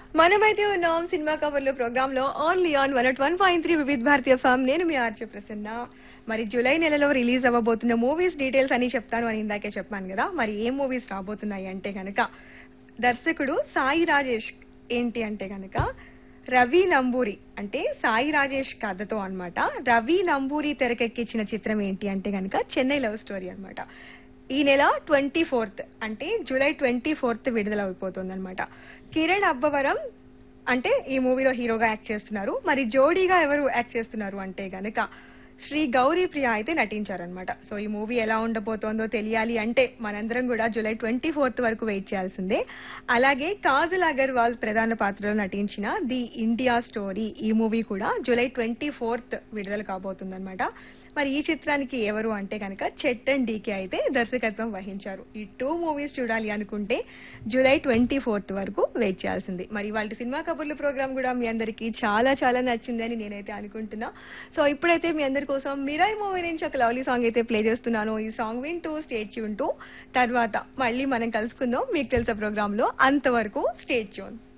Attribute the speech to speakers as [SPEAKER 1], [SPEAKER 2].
[SPEAKER 1] మనమైతే ఉన్నాం సినిమా కవర్లో ప్రోగ్రామ్ లో only on one at one point three వివిధ భారతీయ ఫామ్ నేను మీ ఆర్చే ప్రసన్న మరి జూలై నెలలో రిలీజ్ అవ్వబోతున్న మూవీస్ డీటెయిల్స్ అని చెప్తాను అని ఇందాకే చెప్పాను కదా మరి ఏ మూవీస్ రాబోతున్నాయి అంటే గనక దర్శకుడు సాయి రాజేష్ ఏంటి అంటే గనక రవి నంబూరి అంటే సాయి రాజేష్ కథతో అన్నమాట రవి నంబూరి తెరకెక్కించిన చిత్రం ఏంటి అంటే గనక చెన్నై లవ్ స్టోరీ అన్నమాట ఈ నెల ట్వంటీ ఫోర్త్ అంటే జూలై ట్వంటీ ఫోర్త్ విడుదల అయిపోతుంది అనమాట కిరణ్ అబ్బవరం అంటే ఈ మూవీలో హీరోగా యాక్ట్ చేస్తున్నారు మరి జోడీగా ఎవరు యాక్ట్ చేస్తున్నారు అంటే గనక శ్రీ గౌరీ ప్రియ అయితే నటించారనమాట సో ఈ మూవీ ఎలా ఉండబోతోందో తెలియాలి అంటే మనందరం కూడా జూలై ట్వంటీ ఫోర్త్ వరకు వెయిట్ చేయాల్సిందే అలాగే కాజల్ అగర్వాల్ ప్రధాన పాత్రలో నటించిన ది ఇండియా స్టోరీ ఈ మూవీ కూడా జూలై ట్వంటీ ఫోర్త్ విడుదల కాబోతుందన్నమాట మరి ఈ చిత్రానికి ఎవరు అంటే కనుక చెట్టన్ డీకే అయితే దర్శకత్వం వహించారు ఈ టూ మూవీస్ చూడాలి అనుకుంటే జూలై ట్వంటీ ఫోర్త్ వరకు వెయిట్ చేయాల్సింది మరి వాళ్ళ సినిమా కబుర్లు ప్రోగ్రామ్ కూడా మీ అందరికీ చాలా చాలా నచ్చిందని నేనైతే అనుకుంటున్నా సో ఇప్పుడైతే మీ అందరి కోసం మిరాయి మూవీ నుంచి ఒక లవ్లీ సాంగ్ అయితే ప్లే చేస్తున్నాను ఈ సాంగ్ వింటూ స్టేట్ ట్యూన్ తర్వాత మళ్ళీ మనం కలుసుకుందాం మీకు తెలిసే ప్రోగ్రామ్ లో అంతవరకు స్టేట్ ట్యూన్